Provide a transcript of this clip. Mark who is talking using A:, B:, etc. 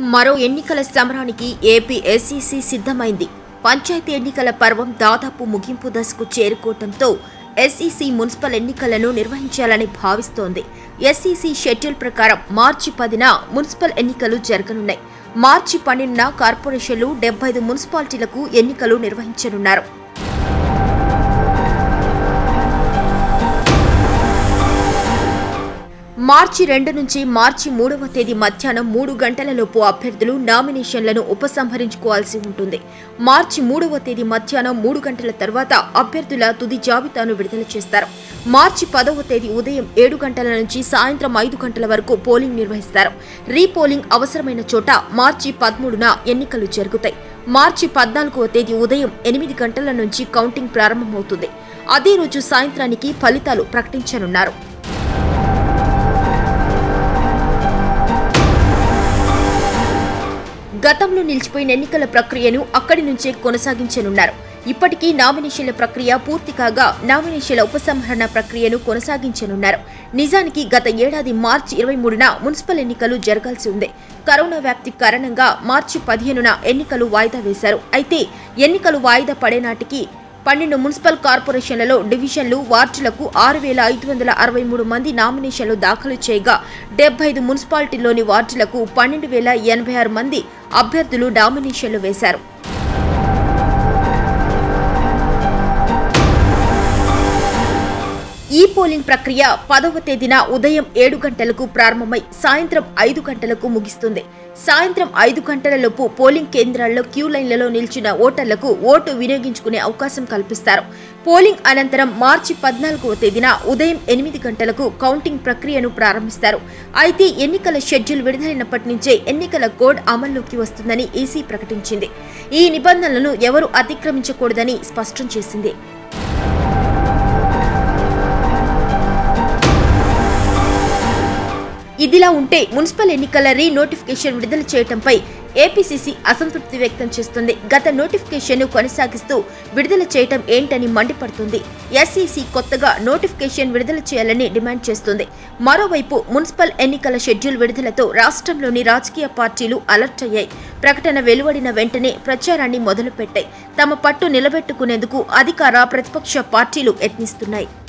A: మరో ఎన్నికల సమరానికి ఏపీ ఎస్ఈసీ సిద్ధమైంది పంచాయతీ ఎన్నికల పర్వం దాదాపు ముగింపు దశకు చేరుకోవడంతో ఎస్ఈసీ మున్సిపల్ ఎన్నికలను నిర్వహించాలని భావిస్తోంది ఎస్ఈసీ షెడ్యూల్ ప్రకారం మార్చి పదిన మున్సిపల్ ఎన్నికలు జరగనున్నాయి మార్చి పన్నెండున కార్పొరేషన్లు డెబ్బై ఐదు మున్సిపాలిటీలకు ఎన్నికలు నిర్వహించనున్నారు మార్చి రెండు నుంచి మార్చి మూడవ తేదీ మధ్యాహ్నం మూడు గంటలలోపు అభ్యర్థులు నామినేషన్లను ఉపసంహరించుకోవాల్సి ఉంటుంది మార్చి మూడవ తేదీ మధ్యాహ్నం మూడు గంటల తర్వాత అభ్యర్థుల తుది జాబితాను విడుదల చేస్తారు మార్చి పదవ తేదీ ఉదయం ఏడు గంటల నుంచి సాయంత్రం ఐదు గంటల వరకు పోలింగ్ నిర్వహిస్తారు రీపోలింగ్ అవసరమైన చోట మార్చి పదమూడున ఎన్నికలు జరుగుతాయి మార్చి పద్నాలుగవ తేదీ ఉదయం ఎనిమిది గంటల నుంచి కౌంటింగ్ ప్రారంభమవుతుంది అదే రోజు సాయంత్రానికి ఫలితాలు ప్రకటించనున్నారు గతంలో నిలిచిపోయిన ఎన్నికల ప్రక్రియను అక్కడి నుంచే కొనసాగించనున్నారు ఇప్పటికీ నామినేషన్ల ప్రక్రియ పూర్తి కాగా నామినేషన్ల ఉపసంహరణ ప్రక్రియను కొనసాగించనున్నారు నిజానికి గత ఏడాది మార్చి ఇరవై మూడున మున్సిపల్ ఎన్నికలు జరగాల్సి ఉంది కరోనా వ్యాప్తి కారణంగా మార్చి పదిహేనున ఎన్నికలు వాయిదా వేశారు అయితే ఎన్నికలు వాయిదా పడే నాటికి పన్నెండు మున్సిపల్ కార్పొరేషన్లలో డివిజన్లు వార్డులకు ఆరు వేల ఐదు వందల అరవై మూడు మంది నామినేషన్లు దాఖలు చేయగా డెబ్బై ఐదు మున్సిపాలిటీలోని వార్డులకు పన్నెండు వేల ఎనభై ఆరు మంది అభ్యర్థులు నామినేషన్లు వేశారు ఈ పోలింగ్ ప్రక్రియ పదవ తేదీన ఉదయం ఏడు గంటలకు ప్రారంభమై సాయంత్రం ఐదు గంటలకు ముగిస్తుంది సాయంత్రం ఐదు గంటలలోపు పోలింగ్ కేంద్రాల్లో క్యూ లైన్లలో నిలిచిన ఓటర్లకు ఓటు వినియోగించుకునే అవకాశం కల్పిస్తారు పోలింగ్ అనంతరం మార్చి పద్నాలుగవ తేదీన ఉదయం ఎనిమిది గంటలకు కౌంటింగ్ ప్రక్రియను ప్రారంభిస్తారు అయితే ఎన్నికల షెడ్యూల్ విడుదలైనప్పటి నుంచే ఎన్నికల కోడ్ అమల్లోకి వస్తుందని ఈసీ ప్రకటించింది ఈ నిబంధనలను ఎవరు అతిక్రమించకూడదని స్పష్టం చేసింది ఇదిలా ఉంటే మున్సిపల్ ఎన్నికల రీ నోటిఫికేషన్ విడుదల చేయడంపై ఏపీసీసీ అసంతృప్తి వ్యక్తం చేస్తుంది గత నోటిఫికేషన్ కొనసాగిస్తూ విడుదల చేయటం ఏంటని మండిపడుతుంది ఎస్ఈసీ కొత్తగా నోటిఫికేషన్ విడుదల చేయాలని డిమాండ్ చేస్తుంది మరోవైపు మున్సిపల్ ఎన్నికల షెడ్యూల్ విడుదలతో రాష్ట్రంలోని రాజకీయ పార్టీలు అలర్ట్ అయ్యాయి ప్రకటన వెలువడిన వెంటనే ప్రచారాన్ని మొదలుపెట్టాయి తమ పట్టు నిలబెట్టుకునేందుకు అధికార ప్రతిపక్ష పార్టీలు యత్నిస్తున్నాయి